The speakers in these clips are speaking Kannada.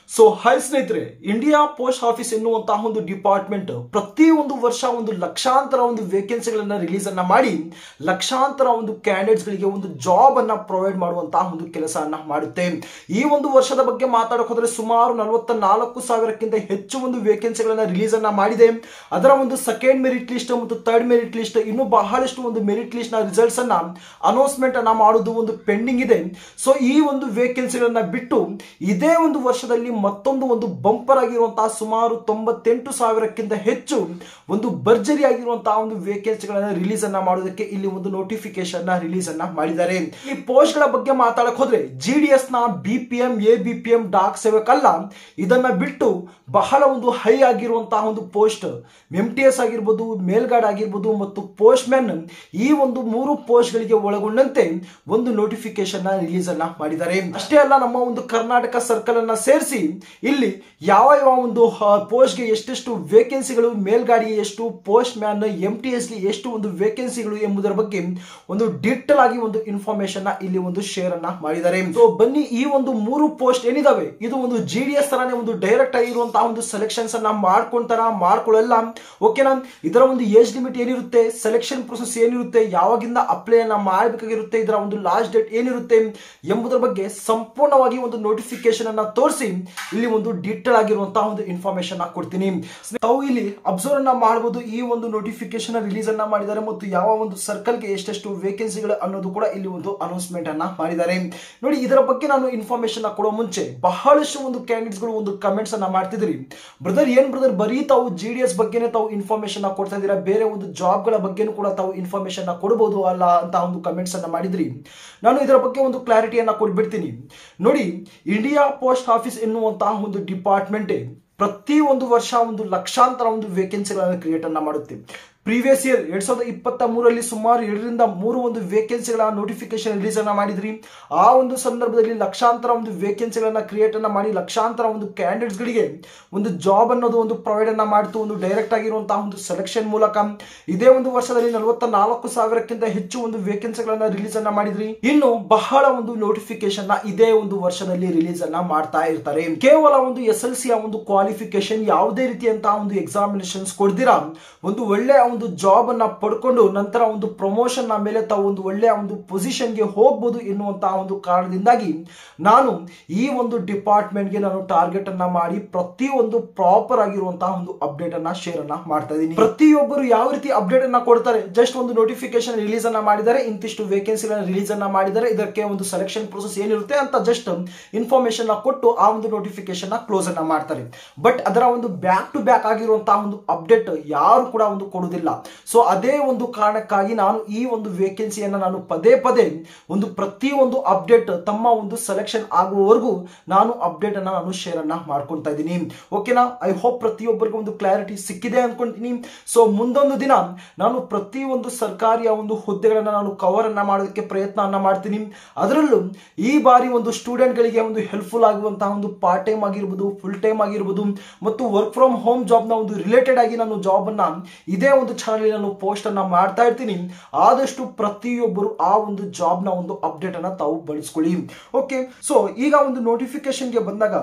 ಸೊ ಹೈ ಸ್ನೇಹಿತರೆ ಇಂಡಿಯಾ ಪೋಸ್ಟ್ ಆಫೀಸ್ ಎನ್ನುವಂತಹ ಒಂದು ಡಿಪಾರ್ಟ್ಮೆಂಟ್ ಪ್ರತಿ ಒಂದು ವರ್ಷ ಒಂದು ಲಕ್ಷಾಂತರ ಒಂದು ವೇಕೆನ್ಸಿಗಳನ್ನ ರಿಲೀಸ್ ಅನ್ನ ಮಾಡಿ ಲಕ್ಷಾಂತರ ಒಂದು ಕ್ಯಾಂಡಿಡೇಟ್ಸ್ ಗಳಿಗೆ ಒಂದು ಜಾಬ್ ಅನ್ನ ಪ್ರೊವೈಡ್ ಮಾಡುವಂತಹ ಒಂದು ಕೆಲಸವನ್ನ ಮಾಡುತ್ತೆ ಈ ಒಂದು ವರ್ಷದ ಬಗ್ಗೆ ಮಾತಾಡಕ್ ಹೋದ್ರೆ ಸುಮಾರು ನಲವತ್ತ ನಾಲ್ಕು ಸಾವಿರಕ್ಕಿಂತ ಹೆಚ್ಚು ಒಂದು ವೇಕೆನ್ಸಿಗಳನ್ನ ರಿಲೀಸ್ ಅನ್ನ ಮಾಡಿದೆ ಅದರ ಒಂದು ಸೆಕೆಂಡ್ ಮೆರಿಟ್ ಲಿಸ್ಟ್ ಮತ್ತು ಥರ್ಡ್ ಮೆರಿಟ್ ಲಿಸ್ಟ್ ಇನ್ನು ಬಹಳಷ್ಟು ಒಂದು ಮೆರಿಟ್ ಲಿಸ್ಟ್ ನ ರಿಸಲ್ಟ್ಸ್ ಅನ್ನ ಅನೌನ್ಸ್ಮೆಂಟ್ ಅನ್ನ ಮಾಡುವುದು ಒಂದು ಪೆಂಡಿಂಗ್ ಇದೆ ಸೊ ಈ ಒಂದು ವೇಕೆನ್ಸಿಗಳನ್ನ ಬಿಟ್ಟು ಇದೇ ಒಂದು ವರ್ಷದಲ್ಲಿ ಮತ್ತೊಂದು ಒಂದು ಬಂಪರ್ ಆಗಿರುವಂತಹ ಸುಮಾರು ತೊಂಬತ್ತೆಂಟು ಸಾವಿರಕ್ಕಿಂತ ಹೆಚ್ಚು ಒಂದು ಭರ್ಜರಿ ಆಗಿರುವಂತಹ ಒಂದು ವೇಕೆನ್ಸಿಗಳನ್ನ ರಿಲೀಸ್ ಅನ್ನ ಮಾಡೋದಕ್ಕೆ ಇಲ್ಲಿ ಒಂದು ನೋಟಿಫಿಕೇಶನ್ ನ ರಿಲೀಸ್ ಅನ್ನ ಮಾಡಿದ್ದಾರೆ ಈ ಪೋಸ್ಟ್ ಗಳ ಬಗ್ಗೆ ಮಾತಾಡಕ್ ಹೋದ್ರೆ ಜಿ ಡಿ ಎಸ್ ನ B P M A B P M Dak Sevak ಅಲ್ಲ ಇದನ್ನ ಬಿಟ್ಟು ಬಹಳ ಒಂದು ಹೈ ಆಗಿರುವಂತಹ ಒಂದು ಪೋಸ್ಟ್ ಎಂ ಟಿ ಎಸ್ ಆಗಿರ್ಬೋದು ಮೇಲ್ಗಾರ್ಡ್ ಆಗಿರ್ಬೋದು ಮತ್ತು ಪೋಸ್ಟ್ ಮ್ಯಾನ್ ಈ ಒಂದು ಮೂರು ಪೋಸ್ಟ್ ಗಳಿಗೆ ಒಳಗೊಂಡಂತೆ ಒಂದು ನೋಟಿಫಿಕೇಶನ್ ನ ರಿಲೀಸ್ ಅನ್ನ ಮಾಡಿದ್ದಾರೆ ಅಷ್ಟೇ ಅಲ್ಲ ನಮ್ಮ ಒಂದು ಕರ್ನಾಟಕ ಸರ್ಕಲ್ ಅನ್ನ ಸೇರಿಸಿ ಇಲ್ಲಿ ಯಾವ ಯಾವ ಒಂದು ಪೋಸ್ಟ್ ಗೆ ಎಷ್ಟೆಷ್ಟು ವೇಕೆನ್ಸಿಗಳು ಮೇಲ್ಗಾಡಿಗೆ ಎಷ್ಟು postman M T S ಗೆ ಎಷ್ಟು ಒಂದು ವೇಕೆನ್ಸಿಗಳು ಎಂಬುದರ ಬಗ್ಗೆ ಒಂದು ಡೀಟೇಲ್ ಆಗಿ ಒಂದು ಇನ್ಫಾರ್ಮೇಶನ್ ನ ಇಲ್ಲಿ ಒಂದು ಶೇರ್ ಅನ್ನ ಮಾಡಿದ್ದಾರೆ ಸೊ ಬನ್ನಿ ಈ ಒಂದು ಮೂರು ಪೋಸ್ಟ್ ಏನಿದಾವೆ ಇದು ಒಂದು ಜಿ ಡಿ ಎಸ್ ತರಾನೇ ಒಂದು ಡೈರೆಕ್ಟ್ ಆಗಿರುವಂತಹ ಒಂದು ಸೆಲೆಕ್ಷನ್ಸ್ ಅನ್ನ ಮಾಡ್ಕೊಂತಾರ ಮಾಡ್ಕೊಳ್ಳಲ್ಲ ಓಕೆನಾ ಇದರ ಒಂದು ಏಜ್ ಲಿಮಿಟ್ ಏನಿರುತ್ತೆ ಸೆಲೆಕ್ಷನ್ ಪ್ರೊಸೆಸ್ ಏನಿರುತ್ತೆ ಯಾವಾಗಿಂದ ಅಪ್ಲೈ ಅನ್ನ ಮಾಡಬೇಕಾಗಿರುತ್ತೆ ಇದರ ಒಂದು ಲಾಸ್ಟ್ ಡೇಟ್ ಏನಿರುತ್ತೆ ಎಂಬುದರ ಬಗ್ಗೆ ಸಂಪೂರ್ಣವಾಗಿ ಒಂದು ನೋಟಿಫಿಕೇಶನ್ ಅನ್ನ ತೋರಿಸಿ ಇಲ್ಲಿ ಒಂದು ಡೀಟೇಲ್ ಆಗಿರುವಂತಹ ಒಂದು ಇನ್ಫಾರ್ಮೇಶನ್ ಕೊಡ್ತೀನಿ ತಾವು ಇಲ್ಲಿ ಅಬ್ಸರ್ವ್ ಅನ್ನ ಮಾಡಬಹುದು ಈ ಒಂದು ನೋಟಿಫಿಕೇಶನ್ ರಿಲೀಸ್ ಅನ್ನ ಮಾಡಿದ್ದಾರೆ ಮತ್ತು ಯಾವ ಒಂದು ಸರ್ಕಲ್ ಗೆ ಎಷ್ಟೆಷ್ಟು ವೇಕೆನ್ಸಿಗಳು ಅನ್ನೋದು ಕೂಡ ಇಲ್ಲಿ ಒಂದು ಅನೌನ್ಸ್ಮೆಂಟ್ ಅನ್ನ ಮಾಡಿದ್ದಾರೆ ನೋಡಿ ಇದರ ಬಗ್ಗೆ ನಾನು ಇನ್ಫಾರ್ಮೇಶನ್ ಕೊಡೋ ಮುಂಚೆ ಬಹಳಷ್ಟು ಒಂದು ಕ್ಯಾಂಡಿಡೇಟ್ಸ್ ಗಳು ಒಂದು ಕಮೆಂಟ್ಸ್ ಅನ್ನ ಮಾಡ್ತಿದ್ರಿ ಬ್ರದರ್ ಏನ್ ಬ್ರದರ್ ಬರೀ ತಾವು ಜಿ ಡಿ ಎಸ್ ಬಗ್ಗೆನೇ ತಾವು ಇನ್ಫಾರ್ಮೇಶನ್ ಕೊಡ್ತಾ ಇದ್ದೀರಾ ಬೇರೆ ಒಂದು ಜಾಬ್ ಗಳ ಬಗ್ಗೆನೂ ಕೂಡ ತಾವು ಇನ್ಫಾರ್ಮೇಶನ್ ಕೊಡಬಹುದು ಅಲ್ಲ ಅಂತ ಒಂದು ಕಮೆಂಟ್ಸ್ ಅನ್ನ ಮಾಡಿದ್ರಿ ನಾನು ಇದರ ಬಗ್ಗೆ ಒಂದು ಕ್ಲಾರಿಟಿಯನ್ನ ಕೊಟ್ಬಿಡ್ತೀನಿ ನೋಡಿ ಇಂಡಿಯಾ ಪೋಸ್ಟ್ ಆಫೀಸ್ ಎನ್ನುವಂತಹ ಒಂದು ಡಿಪಾರ್ಟ್ಮೆಂಟ್ ಪ್ರತಿ ಒಂದು ವರ್ಷ ಒಂದು ಲಕ್ಷಾಂತರ ಒಂದು ವೇಕೆನ್ಸಿಗಳನ್ನು ಕ್ರಿಯೇಟ್ ಅನ್ನ ಮಾಡುತ್ತೆ ಪ್ರೀವಿಯಸ್ ಇಯರ್ ಎರಡ್ ಸಾವಿರದ ಇಪ್ಪತ್ತ ಮೂರರಲ್ಲಿ ಸುಮಾರು ಎರಡರಿಂದ ಮೂರು ಒಂದು ವೇಕೆನ್ಸಿಗಳ ನೋಟಿಫಿಕೇಶನ್ ರಿಲೀಸ್ ಅನ್ನ ಮಾಡಿದ್ರಿ ಆ ಒಂದು ಸಂದರ್ಭದಲ್ಲಿ ಲಕ್ಷಾಂತರ ಒಂದು ವೇಕೆನ್ಸಿಗಳನ್ನ ಕ್ರಿಯೇಟ್ ಅನ್ನ ಮಾಡಿ ಲಕ್ಷಾಂತರ ಒಂದು ಕ್ಯಾಂಡಿಡೇಟ್ಸ್ ಗಳಿಗೆ ಒಂದು ಜಾಬ್ ಅನ್ನೋದು ಒಂದು ಪ್ರೊವೈಡ್ ಅನ್ನ ಮಾಡಿತು ಒಂದು ಡೈರೆಕ್ಟ್ ಆಗಿರುವಂತಹ ಒಂದು ಸೆಲೆಕ್ಷನ್ ಮೂಲಕ ಇದೇ ಒಂದು ವರ್ಷದಲ್ಲಿ ನಲವತ್ತ ನಾಲ್ಕು ಸಾವಿರಕ್ಕಿಂತ ಹೆಚ್ಚು ಒಂದು ವೇಕೆನ್ಸಿಗಳನ್ನ ರಿಲೀಸ್ ಅನ್ನ ಮಾಡಿದ್ರಿ ಇನ್ನು ಬಹಳ ಒಂದು ನೋಟಿಫಿಕೇಶನ್ ನ ಇದೇ ಒಂದು ವರ್ಷದಲ್ಲಿ ರಿಲೀಸ್ ಅನ್ನ ಮಾಡ್ತಾ ಇರ್ತಾರೆ ಕೇವಲ ಒಂದು ಎಸ್ ಎಲ್ ಸಿ ಒಂದು ಕ್ವಾಲಿಫಿಕೇಶನ್ ಯಾವುದೇ ರೀತಿಯಂತಹ ಒಂದು ಎಕ್ಸಾಮಿನೇಷನ್ಸ್ ಕೊಡ್ದಿರಾ ಒಂದು ಒಳ್ಳೆಯ ಒಂದು ಜಾಬ್ ಅನ್ನ ಪಡ್ಕೊಂಡು ನಂತರ ಒಂದು ಪ್ರಮೋಷನ್ ನ ಮೇಲೆ ತಾವು ಒಂದು ಒಳ್ಳೆಯ ಒಂದು ಪೊಸಿಷನ್ಗೆ ಹೋಗ್ಬೋದು ಎನ್ನುವಂತಹ ಒಂದು ಕಾರಣದಿಂದಾಗಿ ನಾನು ಈ ಒಂದು ಡಿಪಾರ್ಟ್ಮೆಂಟ್ಗೆ ನಾನು ಟಾರ್ಗೆಟ್ ಅನ್ನ ಮಾಡಿ ಪ್ರತಿಯೊಂದು ಪ್ರಾಪರ್ ಆಗಿರುವಂತಹ ಒಂದು ಅಪ್ಡೇಟ್ ಅನ್ನ ಶೇರ್ ಅನ್ನ ಮಾಡ್ತಾ ಇದ್ದೀನಿ ಪ್ರತಿಯೊಬ್ಬರು ಯಾವ ರೀತಿ ಅಪ್ಡೇಟ್ ಅನ್ನ ಕೊಡ್ತಾರೆ ಜಸ್ಟ್ ಒಂದು ನೋಟಿಫಿಕೇಶನ್ ರಿಲೀಸ್ ಅನ್ನ ಮಾಡಿದ್ದಾರೆ ಇಂತಿಷ್ಟು ವೇಕೆನ್ಸಿಗಳನ್ನ ರಿಲೀಸ್ ಅನ್ನ ಮಾಡಿದ್ದಾರೆ ಇದಕ್ಕೆ ಒಂದು ಸೆಲೆಕ್ಷನ್ ಪ್ರೊಸೆಸ್ ಏನಿರುತ್ತೆ ಅಂತ ಜಸ್ಟ್ ಇನ್ಫಾರ್ಮೇಶನ್ ಕೊಟ್ಟು ಆ ಒಂದು ನೋಟಿಫಿಕೇಶನ್ ಕ್ಲೋಸ್ ಅನ್ನ ಮಾಡ್ತಾರೆ ಬಟ್ ಅದರ ಒಂದು ಬ್ಯಾಕ್ ಟು ಬ್ಯಾಕ್ ಆಗಿರುವಂತಹ ಒಂದು ಅಪ್ಡೇಟ್ ಯಾರು ಕೂಡ ಒಂದು ಕೊಡುವುದಿಲ್ಲ ಸೊ ಅದೇ ಒಂದು ಕಾರಣಕ್ಕಾಗಿ ನಾನು ಈ ಒಂದು ವೇಕೆನ್ಸಿಯನ್ನ ನಾನು ಪದೇ ಪದೇ ಒಂದು ಪ್ರತಿಯೊಂದು ಅಪ್ಡೇಟ್ ತಮ್ಮ ಒಂದು ಸೆಲೆಕ್ಷನ್ ಆಗುವವರೆಗೂ ನಾನು ಅಪ್ಡೇಟ್ ಅನ್ನ ನಾನು ಶೇರ್ ಅನ್ನ ಮಾಡ್ಕೊಳ್ತಾ ಇದ್ದೀನಿ ಓಕೆನಾ ಐ ಹೋಪ್ ಪ್ರತಿಯೊಬ್ಬರಿಗೂ ಒಂದು ಕ್ಲಾರಿಟಿ ಸಿಕ್ಕಿದೆ ಅನ್ಕೊಂತೀನಿ ಸೊ ಮುಂದೊಂದು ದಿನ ನಾನು ಪ್ರತಿಯೊಂದು ಸರ್ಕಾರಿಯ ಒಂದು ಹುದ್ದೆಗಳನ್ನ ನಾನು ಕವರ್ ಅನ್ನ ಮಾಡೋದಕ್ಕೆ ಪ್ರಯತ್ನ ಮಾಡ್ತೀನಿ ಅದರಲ್ಲೂ ಈ ಬಾರಿ ಒಂದು ಸ್ಟೂಡೆಂಟ್ ಗಳಿಗೆ ಒಂದು ಹೆಲ್ಪ್ಫುಲ್ ಆಗುವಂತಹ ಒಂದು ಪಾರ್ಟ್ ಟೈಮ್ ಆಗಿರ್ಬೋದು ಫುಲ್ ಟೈಮ್ ಆಗಿರ್ಬೋದು ಮತ್ತು ವರ್ಕ್ ಫ್ರಮ್ ಹೋಮ್ ಜಾಬ್ ನ ಒಂದು ರಿಲೇಟೆಡ್ ಆಗಿ ನಾನು ಜಾಬ್ ಅನ್ನ ಇದೇ ಒಂದು ಚಾನಲ್ ನಾನು ಪೋಸ್ಟ್ ಅನ್ನ ಮಾಡ್ತಾ ಇರ್ತೀನಿ ಆದಷ್ಟು ಪ್ರತಿಯೊಬ್ಬರು ಆ ಒಂದು ಜಾಬ್ ನ ಒಂದು ಅಪ್ಡೇಟ್ ಅನ್ನ ತಾವು ಬಳಸ್ಕೊಳ್ಳಿ ಓಕೆ ಸೊ ಈಗ ಒಂದು ನೋಟಿಫಿಕೇಶನ್ಗೆ ಬಂದಾಗ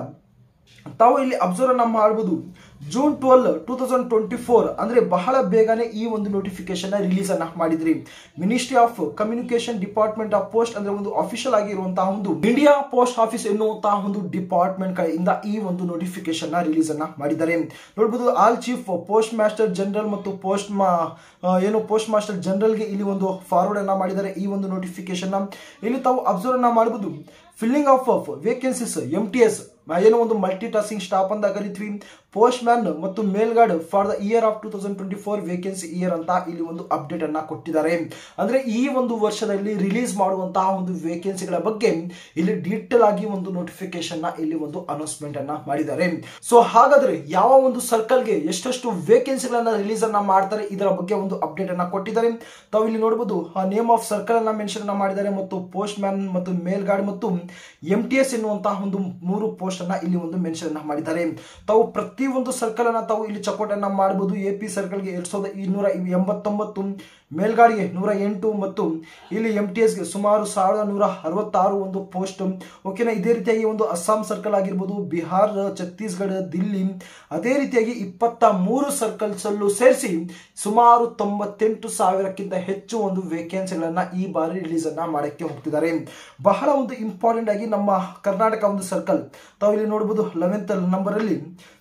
ತಾವು ಇಲ್ಲಿ ಅಬ್ಸರ್ವ್ ಅನ್ನ ಮಾಡಬಹುದು June twelve two thousand twenty four ಅಂದ್ರೆ ಬಹಳ ಬೇಗನೆ ಈ ಒಂದು ನೋಟಿಫಿಕೇಶನ್ ರಿಲೀಸ್ ಅನ್ನ ಮಾಡಿದ್ರಿ ministry of communication department of post ಅಂದ್ರೆ ಒಂದು ಅಫಿಷಿಯಲ್ ಆಗಿರುವಂತಹ ಒಂದು ಇಂಡಿಯಾ ಪೋಸ್ಟ್ ಆಫೀಸ್ ಎನ್ನುವಂತಹ ಒಂದು ಡಿಪಾರ್ಟ್ಮೆಂಟ್ ಕಡೆಯಿಂದ ಈ ಒಂದು ನೋಟಿಫಿಕೇಶನ್ ರಿಲೀಸ್ ಅನ್ನ ಮಾಡಿದ್ದಾರೆ ನೋಡಬಹುದು all chief post master general ಮತ್ತು ಪೋಸ್ಟ್ ಏನು ಪೋಸ್ಟ್ ಮಾಸ್ಟರ್ ಜನರಲ್ಗೆ ಇಲ್ಲಿ ಒಂದು ಫಾರ್ವರ್ಡ್ ಅನ್ನ ಮಾಡಿದ್ದಾರೆ ಈ ಒಂದು ನೋಟಿಫಿಕೇಶನ್ ಇಲ್ಲಿ ತಾವು ಅಬ್ಸರ್ವ್ ಅನ್ನ ಮಾಡಬಹುದು filling of of vacancies M T S ಏನೋ ಒಂದು ಮಲ್ಟಿ ಟಾಸ್ಕಿಂಗ್ ಸ್ಟಾಪ್ ಅಂತ ಕರಿತೀವಿ ಪೋಸ್ಟ್ ಮ್ಯಾನ್ ಮತ್ತು mail guard for the year of two thousand twenty four vacancy year ಅಂತ ಇಲ್ಲಿ ಒಂದು ಅಪ್ಡೇಟ್ ಅನ್ನ ಕೊಟ್ಟಿದ್ದಾರೆ ಅಂದ್ರೆ ಈ ಒಂದು ವರ್ಷದಲ್ಲಿ ರಿಲೀಸ್ ಮಾಡುವಂತಹ ಒಂದು ವೇಕೆನ್ಸಿಗಳ ಬಗ್ಗೆ ಇಲ್ಲಿ ಡೀಟೇಲ್ ಆಗಿ ಒಂದು ನೋಟಿಫಿಕೇಶನ್ ನ ಇಲ್ಲಿ ಒಂದು ಅನೌನ್ಸ್ಮೆಂಟ್ ಅನ್ನ ಮಾಡಿದ್ದಾರೆ ಸೊ ಹಾಗಾದ್ರೆ ಯಾವ ಒಂದು ಸರ್ಕಲ್ಗೆ ಎಷ್ಟೆಷ್ಟು ವೇಕೆನ್ಸಿಗಳನ್ನ ರಿಲೀಸ್ ಅನ್ನ ಮಾಡ್ತಾರೆ ಇದರ ಬಗ್ಗೆ ಒಂದು ಅಪ್ಡೇಟ್ ಅನ್ನ ಕೊಟ್ಟಿದ್ದಾರೆ ತಾವು ಇಲ್ಲಿ ನೋಡಬಹುದು ನೇಮ್ ಆಫ್ ಸರ್ಕಲ್ ಅನ್ನ ಮೆನ್ಷನ್ ಅನ್ನ ಮಾಡಿದ್ದಾರೆ ಮತ್ತು ಪೋಸ್ಟ್ ಮ್ಯಾನ್ ಮತ್ತು ಮೇಲ್ಗಾರ್ಡ್ ಮತ್ತು ಎಂ ಟಿ ಎಸ್ ಎನ್ನುವಂತಹ ಒಂದು ಮೂರು ಪೋಸ್ಟ್ ಅನ್ನ ಇಲ್ಲಿ ಒಂದು ಮೆನ್ಷನ್ ಅನ್ನ ಮಾಡಿದ್ದಾರೆ ತಾವು ಪ್ರತಿ ಪ್ರತಿ ಒಂದು ಸರ್ಕಲ್ ಅನ್ನ ತಾವು ಇಲ್ಲಿ ಚಕೋಟನ್ನ ಮಾಡಬಹುದು ಎ ಪಿ ಸರ್ಕಲ್ಗೆ ಎರಡ್ ಸಾವಿರದ ಇನ್ನೂರ ಎಂಬತ್ತೊಂಬತ್ತು ಮೇಲ್ಗಾಡಿಗೆ ನೂರ ಎಂಟು ಮತ್ತು ಇಲ್ಲಿ ಎಂ ಟಿ ಎಸ್ಗೆ ಸುಮಾರು ಸಾವಿರದ ನೂರ ಅರವತ್ತಾರು ಒಂದು ಪೋಸ್ಟ್ ಓಕೆನಾ ಇದೇ ರೀತಿಯಾಗಿ ಒಂದು ಅಸ್ಸಾಂ ಸರ್ಕಲ್ ಆಗಿರ್ಬೋದು ಬಿಹಾರ್ ಛತ್ತೀಸ್ಗಢ ದಿಲ್ಲಿ ಅದೇ ರೀತಿಯಾಗಿ ಇಪ್ಪತ್ತ ಮೂರು ಸರ್ಕಲ್ಸ್ ಅಲ್ಲೂ ಸೇರಿಸಿ ಸುಮಾರು ತೊಂಬತ್ತೆಂಟು ಸಾವಿರಕ್ಕಿಂತ ಹೆಚ್ಚು ಒಂದು ವೇಕೆನ್ಸಿಗಳನ್ನ ಈ ಬಾರಿ ರಿಲೀಸ್ ಅನ್ನ ಮಾಡಕ್ಕೆ ಹೋಗ್ತಿದ್ದಾರೆ ಬಹಳ ಒಂದು ಇಂಪಾರ್ಟೆಂಟ್ ಆಗಿ ನಮ್ಮ ಕರ್ನಾಟಕ ಒಂದು ಸರ್ಕಲ್ ತಾವು ಇಲ್ಲಿ ನೋಡಬಹುದು ಲೆವೆಂತ್ ನಂಬರ್ ಅಲ್ಲಿ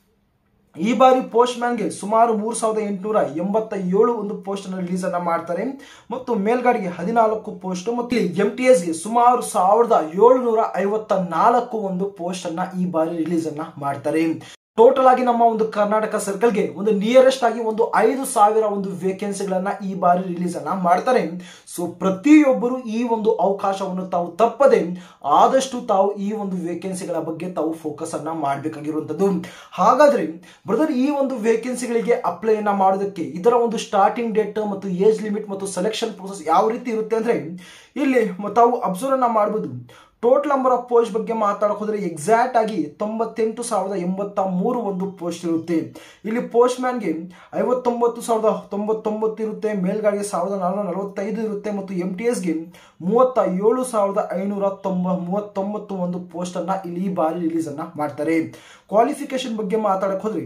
ಈ ಬಾರಿ ಪೋಸ್ಟ್ ಮ್ಯಾನ್ಗೆ ಸುಮಾರು ಮೂರು ಸಾವಿರದ ಎಂಟುನೂರ ಎಂಬತ್ತ ಏಳು ಒಂದು ಪೋಸ್ಟ್ ಅನ್ನು ರಿಲೀಸ್ ಅನ್ನ ಮಾಡ್ತಾರೆ ಮತ್ತು ಮೇಲ್ಗಾಡಿಗೆ ಹದಿನಾಲ್ಕು ಪೋಸ್ಟ್ ಮತ್ತು ಎಂ ಟಿ ಎಸ್ಗೆ ಸುಮಾರು ಸಾವಿರದ ಏಳುನೂರ ಐವತ್ತ ನಾಲ್ಕು ಒಂದು ಪೋಸ್ಟ್ ಅನ್ನ ಈ ಬಾರಿ ರಿಲೀಸ್ ಅನ್ನ ಮಾಡ್ತಾರೆ ಟೋಟಲ್ ಆಗಿ ನಮ್ಮ ಒಂದು ಕರ್ನಾಟಕ ಸರ್ಕಲ್ಗೆ ಒಂದು ನಿಯರೆಸ್ಟ್ ಆಗಿ ಒಂದು ಐದು ಸಾವಿರ ಒಂದು ವೇಕೆನ್ಸಿಗಳನ್ನ ಈ ಬಾರಿ ರಿಲೀಸ್ ಅನ್ನ ಮಾಡ್ತಾರೆ ಸೊ ಪ್ರತಿಯೊಬ್ಬರು ಈ ಒಂದು ಅವಕಾಶವನ್ನು ತಾವು ತಪ್ಪದೆ ಆದಷ್ಟು ತಾವು ಈ ಒಂದು ವೇಕೆನ್ಸಿಗಳ ಬಗ್ಗೆ ತಾವು ಫೋಕಸ್ ಅನ್ನ ಮಾಡಬೇಕಾಗಿರುವಂತದ್ದು ಹಾಗಾದ್ರೆ ಬ್ರದರ್ ಈ ಒಂದು ವೇಕೆನ್ಸಿಗಳಿಗೆ ಅಪ್ಲೈ ಅನ್ನ ಮಾಡೋದಕ್ಕೆ ಇದರ ಒಂದು ಸ್ಟಾರ್ಟಿಂಗ್ ಡೇಟ್ ಮತ್ತು ಏಜ್ ಲಿಮಿಟ್ ಮತ್ತು ಸೆಲೆಕ್ಷನ್ ಪ್ರೊಸೆಸ್ ಯಾವ ರೀತಿ ಇರುತ್ತೆ ಅಂದ್ರೆ ಇಲ್ಲಿ ತಾವು ಅಬ್ಸರ್ವ್ ಅನ್ನ ಮಾಡಬಹುದು ಟೋಟಲ್ ನಂಬರ್ ಆಫ್ ಪೋಸ್ಟ್ ಬಗ್ಗೆ ಮಾತಾಡಕ್ ಹೋದ್ರೆ ಎಕ್ಸಾಕ್ಟ್ ಆಗಿ ತೊಂಬತ್ತೆಂಟು ಸಾವಿರದ ಎಂಬತ್ತ ಮೂರು ಒಂದು ಪೋಸ್ಟ್ ಇರುತ್ತೆ ಇಲ್ಲಿ ಪೋಸ್ಟ್ ಮ್ಯಾನ್ಗೆ ಐವತ್ತೊಂಬತ್ತು ಸಾವಿರದ ತೊಂಬತ್ತೊಂಬತ್ತು ಇರುತ್ತೆ ಮೇಲ್ಗಾಡಿಗೆ ಸಾವಿರದ ನಾನ್ನೂರ ನಲವತ್ತೈದು ಇರುತ್ತೆ ಮತ್ತು ಎಂ ಟಿ ಎಸ್ಗೆ ಮೂವತ್ತ ಏಳು ಸಾವಿರದ ಐನೂರ ತೊಂಬ ಮೂವತ್ತೊಂಬತ್ತು ಒಂದು ಪೋಸ್ಟ್ ಅನ್ನ ಇಲ್ಲಿ ಈ ಬಾರಿ ರಿಲೀಸ್ ಅನ್ನ ಮಾಡ್ತಾರೆ ಕ್ವಾಲಿಫಿಕೇಶನ್ ಬಗ್ಗೆ ಮಾತಾಡಕ್ ಹೋದ್ರೆ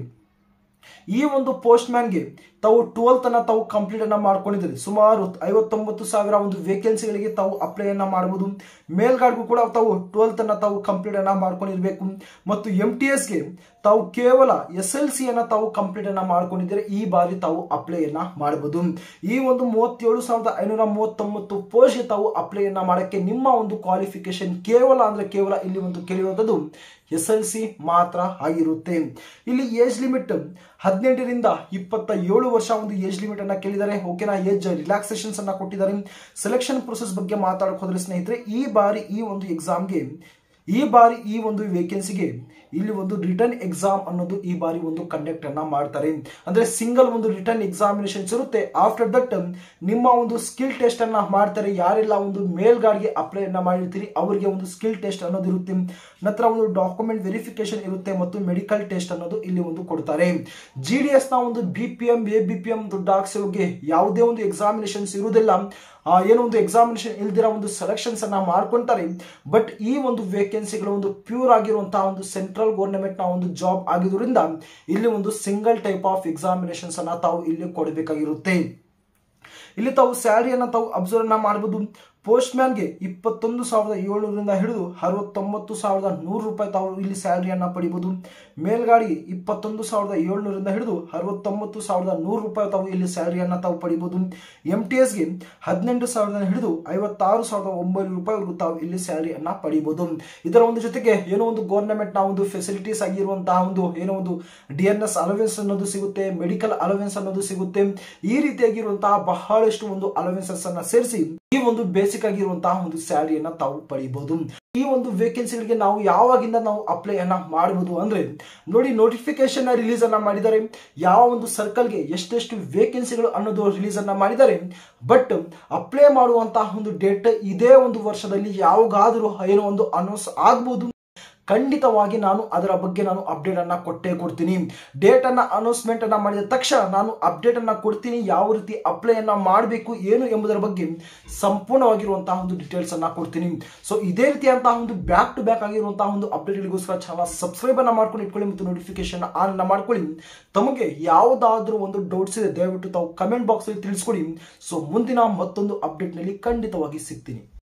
ಈ ಒಂದು ಪೋಸ್ಟ್ ಮ್ಯಾನ್ಗೆ ತಾವು ಟ್ವೆಲ್ತ್ ಅನ್ನ ತಾವು ಕಂಪ್ಲೀಟ್ ಅನ್ನ ಮಾಡ್ಕೊಂಡಿದ್ದಾರೆ ಸುಮಾರು ಐವತ್ತೊಂಬತ್ತು ಸಾವಿರ ಒಂದು ವೇಕೆನ್ಸಿಗಳಿಗೆ ತಾವು ಅಪ್ಲೈ ಅನ್ನ ಮಾಡಬಹುದು ಮೇಲ್ಗಾಡ್ಗೂ ಕೂಡ ತಾವು ಟ್ವೆಲ್ತ್ ಅನ್ನ ತಾವು ಕಂಪ್ಲೀಟ್ ಅನ್ನ ಮಾಡ್ಕೊಂಡಿರ್ಬೇಕು ಮತ್ತು ಎಂ ಟಿ ಎಸ್ಗೆ ತಾವು ಕೇವಲ ಎಸ್ ಎಲ್ ಸಿ ಅನ್ನ ತಾವು ಕಂಪ್ಲೀಟ್ ಅನ್ನ ಮಾಡ್ಕೊಂಡಿದ್ರೆ ಈ ಬಾರಿ ತಾವು ಅಪ್ಲೈ ಅನ್ನ ಮಾಡಬಹುದು ಈ ಒಂದು ಮೂವತ್ತೇಳು ಸಾವಿರದ ಐನೂರ ಮೂವತ್ತೊಂಬತ್ತು ಪೋಸ್ಟ್ಗೆ ತಾವು ಅಪ್ಲೈ ಅನ್ನ ಮಾಡಕ್ಕೆ ನಿಮ್ಮ ಒಂದು ಕ್ವಾಲಿಫಿಕೇಶನ್ ಕೇವಲ ಅಂದ್ರೆ ಕೇವಲ ಇಲ್ಲಿ ಒಂದು ಕೇಳಿರುವಂತದ್ದು ಎಸ್ ಎಲ್ ಸಿ ಮಾತ್ರ ಆಗಿರುತ್ತೆ ಇಲ್ಲಿ ಏಜ್ ಲಿಮಿಟ್ ಹದಿನೆಂಟರಿಂದ ಇಪ್ಪತ್ತ ಏಳು ವರ್ಷ ಒಂದು ಏಜ್ ಲಿಮಿಟ್ ಅನ್ನ ಕೇಳಿದ್ದಾರೆ ಓಕೆನಾ ಏಜ್ ರಿಲ್ಯಾಕ್ಸೇಷನ್ಸ್ ಅನ್ನ ಕೊಟ್ಟಿದ್ದಾರೆ ಸೆಲೆಕ್ಷನ್ ಪ್ರೊಸೆಸ್ ಬಗ್ಗೆ ಮಾತಾಡಕ್ ಹೋದ್ರೆ ಸ್ನೇಹಿತರೆ ಈ ಬಾರಿ ಈ ಒಂದು ಎಕ್ಸಾಮ್ಗೆ ಈ ಬಾರಿ ಈ ಒಂದು ವೇಕೆನ್ಸಿಗೆ ಇಲ್ಲಿ ಒಂದು ರಿಟರ್ನ್ ಎಕ್ಸಾಮ್ ಅನ್ನೋದು ಈ ಬಾರಿ ಒಂದು ಕಂಡಕ್ಟ್ ಅನ್ನ ಮಾಡ್ತಾರೆ ಅಂದ್ರೆ ಸಿಂಗಲ್ ಒಂದು ರಿಟರ್ನ್ ಎಕ್ಸಾಮಿನೇಷನ್ಸ್ ಇರುತ್ತೆ ಆಫ್ಟರ್ ದಟ್ ನಿಮ್ಮ ಒಂದು ಸ್ಕಿಲ್ ಟೆಸ್ಟ್ ಅನ್ನ ಮಾಡ್ತಾರೆ ಯಾರೆಲ್ಲ ಒಂದು ಮೇಲ್ಗಾಡಿಗೆ ಅಪ್ಲೈ ಅನ್ನ ಮಾಡಿರ್ತೀರಿ ಅವರಿಗೆ ಒಂದು ಸ್ಕಿಲ್ ಟೆಸ್ಟ್ ಅನ್ನೋದು ಇರುತ್ತೆ ನಂತರ ಒಂದು ಡಾಕ್ಯುಮೆಂಟ್ ವೆರಿಫಿಕೇಶನ್ ಇರುತ್ತೆ ಮತ್ತು ಮೆಡಿಕಲ್ ಟೆಸ್ಟ್ ಅನ್ನೋದು ಇಲ್ಲಿ ಒಂದು ಕೊಡ್ತಾರೆ ಜಿ ಡಿ ಎಸ್ ನ ಒಂದು B P M A B P M ಡಾಕ್ಸ್ಗೆ ಯಾವುದೇ ಒಂದು ಎಕ್ಸಾಮಿನೇಷನ್ಸ್ ಇರುವುದಿಲ್ಲ ಆ ಏನೋ ಒಂದು ಎಕ್ಸಾಮಿನೇಷನ್ ಇಲ್ದಿರ ಒಂದು ಸೆಲೆಕ್ಷನ್ಸ್ ಅನ್ನ ಮಾಡ್ಕೊಂತಾರೆ ಬಟ್ ಈ ಒಂದು ವೇಕೆನ್ಸಿಗಳು ಒಂದು ಪ್ಯೂರ್ ಆಗಿರುವಂತಹ ಒಂದು ಸೆಂಟ್ರಲ್ ಗೌರ್ಮೆಂಟ್ ನ ಒಂದು ಜಾಬ್ ಆಗಿರೋದ್ರಿಂದ ಇಲ್ಲಿ ಒಂದು ಸಿಂಗಲ್ ಟೈಪ್ ಆಫ್ ಎಕ್ಸಾಮಿನೇಷನ್ಸ್ ಅನ್ನ ತಾವು ಇಲ್ಲಿ ಕೊಡಬೇಕಾಗಿರುತ್ತೆ ಇಲ್ಲಿ ತಾವು ಸ್ಯಾಲರಿಯನ್ನ ತಾವು ಅಬ್ಸರ್ವ್ ಅನ್ನ ಮಾಡಬಹುದು ಪೋಸ್ಟ್ ಮ್ಯಾನ್ಗೆ ಇಪ್ಪತ್ತೊಂದು ಸಾವಿರದ ಏಳ್ನೂರಿಂದ ಹಿಡಿದು ಅರವತ್ತೊಂಬತ್ತು ಸಾವಿರದ ನೂರು ರೂಪಾಯಿ ತಾವು ಇಲ್ಲಿ ಸ್ಯಾಲರಿಯನ್ನ ಪಡಿಬಹುದು ಮೇಲ್ಗಾಡಿಗೆ ಇಪ್ಪತ್ತೊಂದು ಸಾವಿರದ ಏಳ್ನೂರಿಂದ ಹಿಡಿದು ಅರವತ್ತೊಂಬತ್ತು ಸಾವಿರದ ನೂರು ರೂಪಾಯಿ ತಾವು ಇಲ್ಲಿ ಸ್ಯಾಲರಿಯನ್ನ ತಾವು ಪಡಿಬಹುದು ಎಂ ಟಿ ಎಸ್ಗೆ ಹದಿನೆಂಟು ಸಾವಿರದ ಹಿಡಿದು ಐವತ್ತಾರು ಸಾವಿರದ ಒಂಬೈನೂರು ರೂಪಾಯಿವರೆಗೂ ತಾವು ಇಲ್ಲಿ ಸ್ಯಾಲರಿಯನ್ನ ಪಡಿಬಹುದು ಇದರ ಒಂದು ಜೊತೆಗೆ ಏನೋ ಒಂದು ಗೌರ್ಮೆಂಟ್ ನ ಒಂದು ಫೆಸಿಲಿಟೀಸ್ ಆಗಿರುವಂತಹ ಒಂದು ಏನೋ ಒಂದು ಡಿ ಎನ್ ಎಸ್ ಅಲವೆನ್ಸ್ ಅನ್ನೋದು ಸಿಗುತ್ತೆ ಮೆಡಿಕಲ್ ಅಲವೆನ್ಸ್ ಅನ್ನೋದು ಸಿಗುತ್ತೆ ಈ ರೀತಿಯಾಗಿರುವಂತಹ ಬಹಳಷ್ಟು ಒಂದು ಅಲವೆನ್ಸಸ್ ಅನ್ನ ಸೇರಿಸಿ ಈ ಒಂದು ಬೇಸಿಕ್ ಆಗಿರುವಂತಹ ಒಂದು ಸ್ಯಾಲರಿಯನ್ನ ತಾವು ಪಡಿಬಹುದು ಈ ಒಂದು ವೇಕೆನ್ಸಿಗಳಿಗೆ ನಾವು ಯಾವಾಗಿಂದ ನಾವು ಅಪ್ಲೈ ಅನ್ನ ಮಾಡಬಹುದು ಅಂದ್ರೆ ನೋಡಿ ನೋಟಿಫಿಕೇಶನ್ ರಿಲೀಸ್ ಅನ್ನ ಮಾಡಿದ್ದಾರೆ ಯಾವ ಒಂದು ಸರ್ಕಲ್ಗೆ ಎಷ್ಟೆಷ್ಟು ವೇಕೆನ್ಸಿಗಳು ಅನ್ನೋದು ರಿಲೀಸ್ ಅನ್ನ ಮಾಡಿದ್ದಾರೆ ಬಟ್ ಅಪ್ಲೈ ಮಾಡುವಂತಹ ಒಂದು ಡೇಟ್ ಇದೇ ಒಂದು ವರ್ಷದಲ್ಲಿ ಯಾವಾಗಾದರೂ ಏನೋ ಒಂದು ಅನೌನ್ಸ್ ಆಗ್ಬೋದು ಖಂಡಿತವಾಗಿ ನಾನು ಅದರ ಬಗ್ಗೆ ನಾನು ಅಪ್ಡೇಟ್ ಅನ್ನ ಕೊಟ್ಟೇ ಕೊಡ್ತೀನಿ ಡೇಟ್ ಅನ್ನ ಅನೌನ್ಸ್ಮೆಂಟ್ ಅನ್ನ ಮಾಡಿದ ತಕ್ಷಣ ನಾನು ಅಪ್ಡೇಟ್ ಅನ್ನ ಕೊಡ್ತೀನಿ ಯಾವ ರೀತಿ ಅಪ್ಲೈ ಅನ್ನ ಮಾಡಬೇಕು ಏನು ಎಂಬುದರ ಬಗ್ಗೆ ಸಂಪೂರ್ಣವಾಗಿರುವಂತಹ ಒಂದು ಡೀಟೇಲ್ಸ್ ಅನ್ನ ಕೊಡ್ತೀನಿ ಸೊ ಇದೇ ರೀತಿಯಂತಹ ಒಂದು ಬ್ಯಾಕ್ ಟು ಬ್ಯಾಕ್ ಆಗಿರುವಂತಹ ಒಂದು ಅಪ್ಡೇಟ್ಗಳಿಗೋಸ್ಕರ ಚಾನಲ್ ಸಬ್ಸ್ಕ್ರೈಬ್ ಅನ್ನ ಮಾಡ್ಕೊಂಡು ಇಟ್ಕೊಳ್ಳಿ ಮತ್ತು ನೋಟಿಫಿಕೇಶನ್ ಆನ್ ಅನ್ನ ಮಾಡ್ಕೊಳ್ಳಿ ತಮಗೆ ಯಾವುದಾದ್ರೂ ಒಂದು ಡೌಟ್ಸ್ ಇದೆ ದಯವಿಟ್ಟು ತಾವು ಕಮೆಂಟ್ ಬಾಕ್ಸ್ ಅಲ್ಲಿ ತಿಳಿಸ್ಕೊಡಿ ಸೊ ಮುಂದಿನ ಮತ್ತೊಂದು ಅಪ್ಡೇಟ್ ನಲ್ಲಿ ಖಂಡಿತವಾಗಿ ಸಿಗ್ತೀನಿ